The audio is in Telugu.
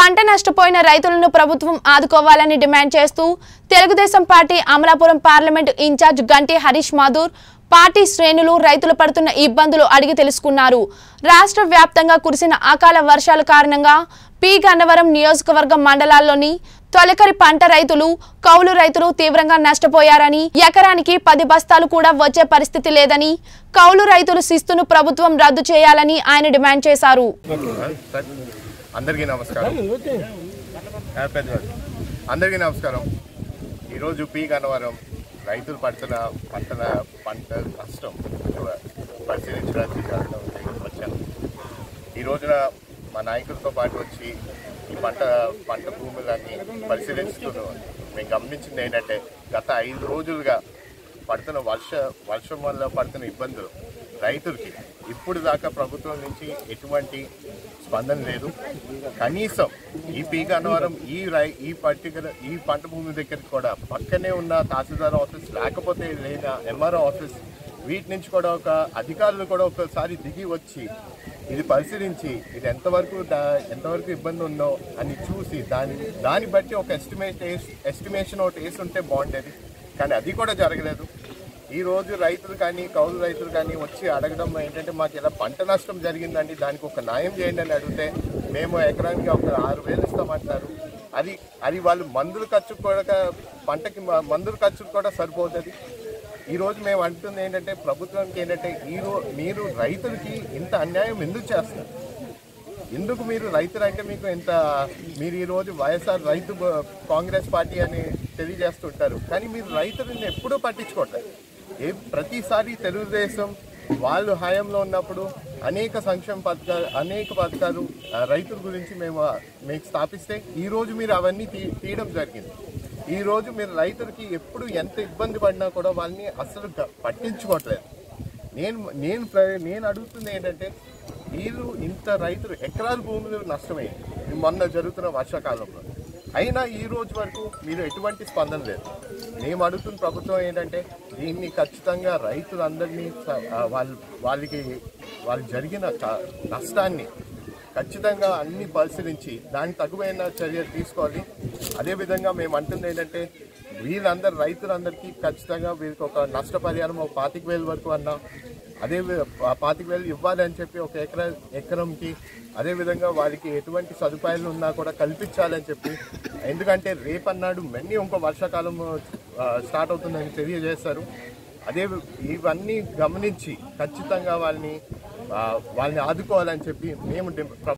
పంట నష్టపోయిన రైతులను ప్రభుత్వం ఆదుకోవాలని డిమాండ్ చేస్తూ Telugu Desam party Amalapuram parliament incharge Ganti Harish Mathur party శ్రేణులు రైతులు పడుతున్న ఇబ్బందులు అడిగి తెలుసుకున్నారు రాష్ట్ర వ్యాప్తంగా కురిసిన అకాల వర్షాల కారణంగా పి గన్నవరం నియోజకవర్గం మండలాల్లోని తొలకరి పంట రైతులు కౌలు రైతులు తీవ్రంగా నష్టపోయారని ఎకరానికి పది బస్తాలు కూడా వచ్చే పరిస్థితి లేదని కౌలు రైతులు శిస్తును ప్రభుత్వం రద్దు చేయాలని ఆయన డిమాండ్ చేశారు సార్ అందరికీ నమస్కారం ఆ, పెద్దవాడు అందరికీ నమస్కారం ఈరోజు పీ గన్నవరం రైతులు పడుతున్న పంట పంట నష్టం చూడ- పరిశీలించడానికి కారణం వచ్చాను ఈ రోజున మా నాయకులతో పాటు వచ్చి ఈ పంట పంట భూములన్నీ పరిశీలిస్తున్నాం మేము గమనించింది ఏంటంటే గత ఐదు రోజులుగా పడుతున్న వర్ష వర్షం వల్ల పడుతున్న ఇబ్బందులు రైతులకి ఇప్పుడు దాకా ప్రభుత్వం నుంచి ఎటువంటి స్పందన లేదు కనీసం ఈ పీక అన్నవరం ఈ రై ఈ పర్టికులర్ ఈ పంట భూమి దగ్గరికి కూడా పక్కనే ఉన్న తహసీల్దార్ ఆఫీస్ లేకపోతే లేదా ఎంఆర్ఓ ఆఫీస్ వీటి నుంచి కూడా ఒక అధికారులు కూడా ఒకసారి దిగి వచ్చి ఇది పరిశీలించి ఇది ఎంతవరకు దా- ఎంతవరకు ఇబ్బంది ఉందో అని చూసి దాని దాన్ని బట్టి ఒక ఎస్టిమేట్ ఎస్టిమేషన్ ఒకటి వేసి ఉంటే బాగుండేది కానీ అది కూడా జరగలేదు ఈ రోజు రైతులు కానీ కౌలు రైతులు కానీ వచ్చి అడగడం ఏంటంటే మాకు ఇలా పంట నష్టం జరిగిందండి దానికి ఒక న్యాయం చేయండి అని అడిగితే మేము ఎకరానికి ఒక ఆరు వేలు ఇస్తామంటారు అది అది వాళ్ళు మందుల ఖర్చు కూడా పంటకి మ- మందుల ఖర్చు కూడా సరిపోతుంది ఈ రోజు మేము అంటుంది ఏంటంటే ప్రభుత్వానికి ఏంటంటే ఈ రో మీరు రైతులకి ఇంత అన్యాయం ఎందుకు చేస్తారు ఎందుకు మీరు రైతులు అంటే మీకు ఇంత మీరు ఈ రోజు వైఎస్ఆర్ రైతు బ- కాంగ్రెస్ పార్టీ అని తెలియజేస్తుంటారు కానీ మీరు రైతులను ఎప్పుడూ పట్టించుకోవట్లేదు ఏ ప్రతిసారి తెలుగుదేశం వాళ్ళు హయాంలో ఉన్నప్పుడు అనేక సంక్షేమ పథకాలు అనేక పథకాలు ఆ, రైతుల గురించి మేము ఆ, మీకు స్థాపిస్తే ఈ రోజు మీరు అవన్నీ తీ తీయడం జరిగింది ఈ రోజు మీరు రైతులకి ఎప్పుడు ఎంత ఇబ్బంది పడినా కూడా వాళ్ళని అసలు గ- పట్టించుకోవట్లేదు నేను నేను ప్ర- నేను అడుగుతుంది ఏంటంటే వీళ్ళు ఇంత రైతులు ఎకరాల భూములు నష్టమైంది మొన్న జరుగుతున్న వర్షాకాలంలో అయినా ఈ రోజు వరకు మీరు ఎటువంటి స్పందన లేదు మేము అడుగుతున్న ప్రభుత్వం ఏంటంటే దీన్ని ఖచ్చితంగా రైతులందరినీ స- ఆ, వాళ్ళ వాళ్ళకి వాళ్ళకి జరిగిన క- నష్టాన్ని ఖచ్చితంగా అన్ని పరిశీలించి దానికి తగువైన చర్యలు తీసుకోవాలి అదేవిధంగా మేము అంటుంది ఏంటంటే వీళ్ళందరూ రైతులందరికీ ఖచ్చితంగా వీరికి ఒక నష్టపరిహారం ఒక పాతిక వేల వరకు అన్నా అదే వి- ఆ పాతిక వేలు ఇవ్వాలి అని చెప్పి ఒక ఎకరా ఎకరంకి అదేవిధంగా వారికి ఎటువంటి సదుపాయాలు ఉన్నా కూడా కల్పించాలని చెప్పి ఎందుకంటే రేపన్నాడు మళ్ళీ ఇంకో వర్షాకాలం ఆ, స్టార్ట్ అవుతుందని తెలియజేస్తారు అదే ఇవన్నీ గమనించి ఖచ్చితంగా వాళ్ళని ఆ, వాళ్ళని ఆదుకోవాలని చెప్పి మేము డి-